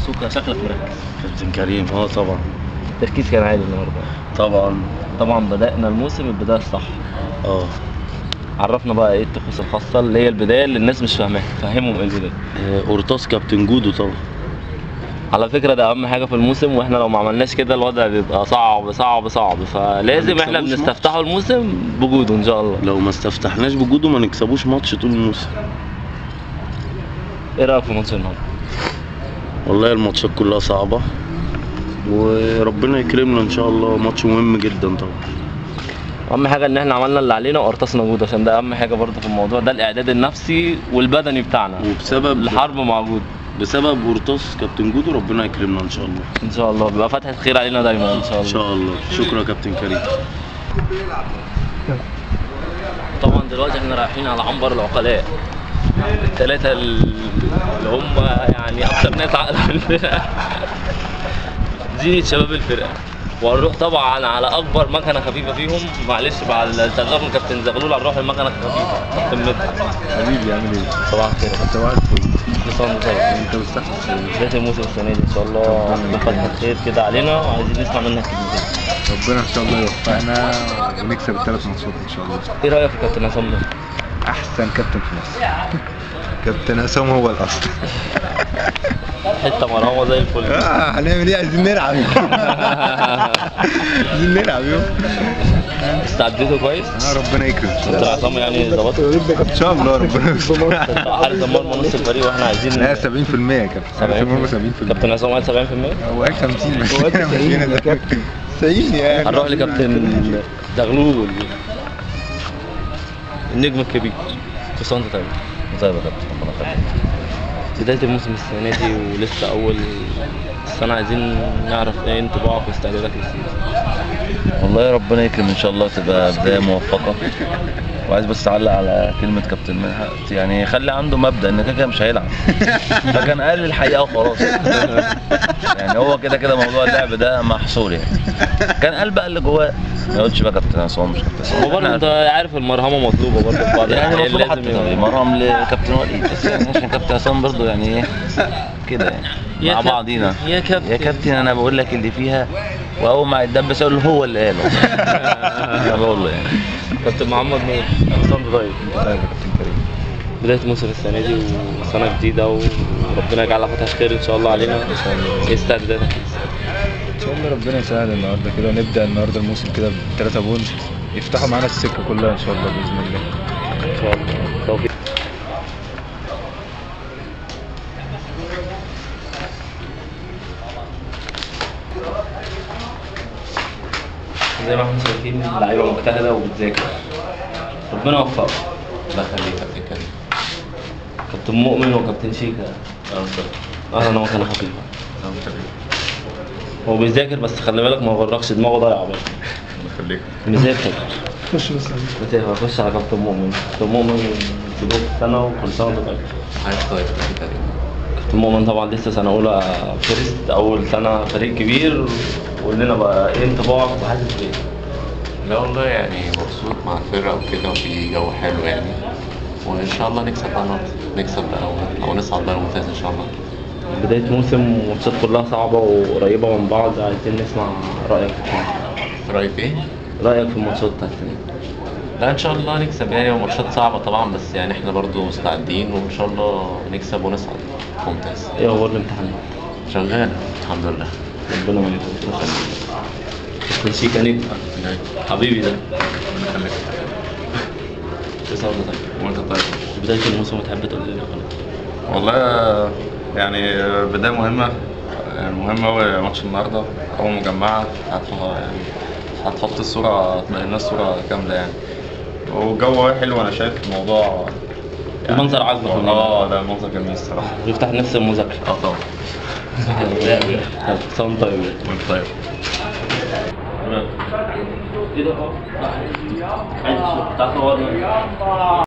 سوكا شكلك مركز كابتن كريم اه طبعا التركيز كان عالي النهارده طبعا طبعا بدأنا الموسم البداية الصح اه عرفنا بقى ايه الطقوس الخاصة اللي هي البداية اللي الناس مش فاهماها فهمهم ايه البداية آه، قرطاس كابتن جودو طبعا على فكرة ده أهم حاجة في الموسم واحنا لو ما عملناش كده الوضع بيبقى صعب صعب صعب فلازم ما احنا نكسبوش بنستفتحوا الموسم بوجوده إن شاء الله لو ما استفتحناش بجودو ما نكسبوش ماتش طول الموسم ايه رأيك في ماتش النهارده؟ والله الماتشات كلها صعبة وربنا يكرمنا ان شاء الله ماتش مهم جدا طبعا أهم حاجة إن احنا عملنا اللي علينا وقرطاسنا جود عشان ده أهم حاجة برضه في الموضوع ده الإعداد النفسي والبدني بتاعنا وبسبب الحرب موجود بسبب قرطاس كابتن جودو ربنا يكرمنا ان شاء الله إن شاء الله بيبقى فتحة خير علينا دايما إن شاء ان الله شاء الله شكرا يا كابتن كريم طبعا دلوقتي احنا رايحين على عنبر العقلاء الثلاثة اللي هم يعني أكثر ناس عقل في الفرقة زينة شباب الفرقة وهنروح طبعا على أكبر مكنة خفيفة فيهم معلش بعد التغرب كابتن زغلول هنروح المكنة الخفيفة كابتن مدحت حبيبي عامل ايه؟ صباح الخير انت واحد فل كل سنة وانت طيب انت مستحمل بداية الموسم السنة دي إن شاء الله بفتحة خير كده علينا وعايزين نسمع منك كلمتين ربنا ان شاء الله يوفقنا ونكسب الثلاث ماتشات ان شاء الله إيه رأيك في كابتن عصام ده؟ احسن كابتن في مصر كابتن عصام هو الاصل حتة مرهوة زي الفل اه هنعمل ايه عايزين نلعب عايزين نلعب يوم استعديته كويس؟ اه ربنا يكرم ان شاء كابتن الله عصام يعني ظبطه ان شاء الله ربنا يستر حارس المرمى نص الفريق واحنا عايزين لا 70% يا كابتن حارس المرمى 70% كابتن عصام قال 70% هو قال 50 بس احنا مشينا ده 90 يعني هنروح لكابتن زغلول النجم الكبير كل سنه وانت طيب طيب يا كابتن ربنا يخليك بداية الموسم السنة دي ولسه أول السنة عايزين نعرف إيه انطباعك واستعدادك للسيزون والله ربنا يكرم ان شاء الله تبقى بدايه موفقه وعايز بس اعلق على كلمه كابتن مدحت يعني خلي عنده مبدا ان كده كده مش هيلعب فكان قال الحقيقه وخلاص يعني هو كده كده موضوع اللعب ده محصور يعني كان قال بقى اللي جواه ما يقولش بقى كابتن عصام مش كابتن عصام وبرضه أنت عارف المرهمة مطلوبة برضه في بعض يعني الأحيان المفروض لازم حتى يبقى- مرهم لكابتن وليد بس يعني عشان كابتن عصام برضه يعني ايه كده يعني يا مع كابتن- بعضينا يا كابتن. يا كابتن انا بقول لك اللي فيها واول ما يتدبس اقول له هو اللي قاله انا بقول له يعني كابتن محمد نور كل سنة وانت طيب طيب يا كابتن كريم بداية موسم السنة دي وسنة جديدة وربنا يجعلها فتح خير إن شاء الله علينا إن شاء الله إيه استعداداتك للسنة؟ ان شاء الله ربنا يسهل النهارده كده ونبدا النهارده الموسم كده بثلاثة بونت يفتحوا معانا السكه كلها ان شاء الله باذن الله إن شاء الله توفيق زي ما احنا شايفين اللعيبه مجتهده وبتذاكر ربنا يوفقهم الله يخليك يا كابتن كريم كابتن مؤمن وكابتن شيكا اهلا وسهلا خفيفه هو بيذاكر بس خلي بالك ما يغركش دماغه ضايعه برضه الله يخليك مذاكر خش بس خش على كابتن مؤمن كابتن مؤمن في بداية السنة وكل سنة وانت طيب عايز طيب يا كابتن كريم كابتن مؤمن طبعا لسه سنة أولى فيرست أول سنة فريق كبير قول لنا بقى إيه انطباعك وحاسس بإيه؟ لا والله يعني مبسوط مع الفرقة وكده وفي جو حلو يعني وإن شاء الله نكسب بقى النهاردة نكسب بقى أو- أو نصعد بقى الممتاز إن شاء الله بداية موسم وماتشات كلها صعبة وقريبة من بعض عايزين نسمع رأيك في الماتش. رأيك إيه؟ رأيك في الماتشات بتاعت السنة دي. لا إن شاء الله نكسب يعني وماتشات صعبة طبعا بس يعني إحنا برضو مستعدين وإن شاء الله نكسب ونصعد ممتاز إيه أخبار الامتحانات؟ شغال الحمد لله ربنا ما يخليك كابتن شيكا نجم حبيبي ده خليك كل سنة وانت طيب وانت طيب بداية الموسم تحب تقول لنا خلاص والله يعني بداية مهمة يعني مهم أوي ماتش النهاردة أول مجمعة هتح- يعني هتحط الصورة تبين لنا الصورة كاملة يعني والجو حلو أنا شايف الموضوع المنظر عاجبك ولا إيه؟ اه لا المنظر جميل الصراحة يفتح نفس المذاكرة اه طبعا كل سنة وانت طيب وانت طيب ايه ده اه عايز تعال صورنا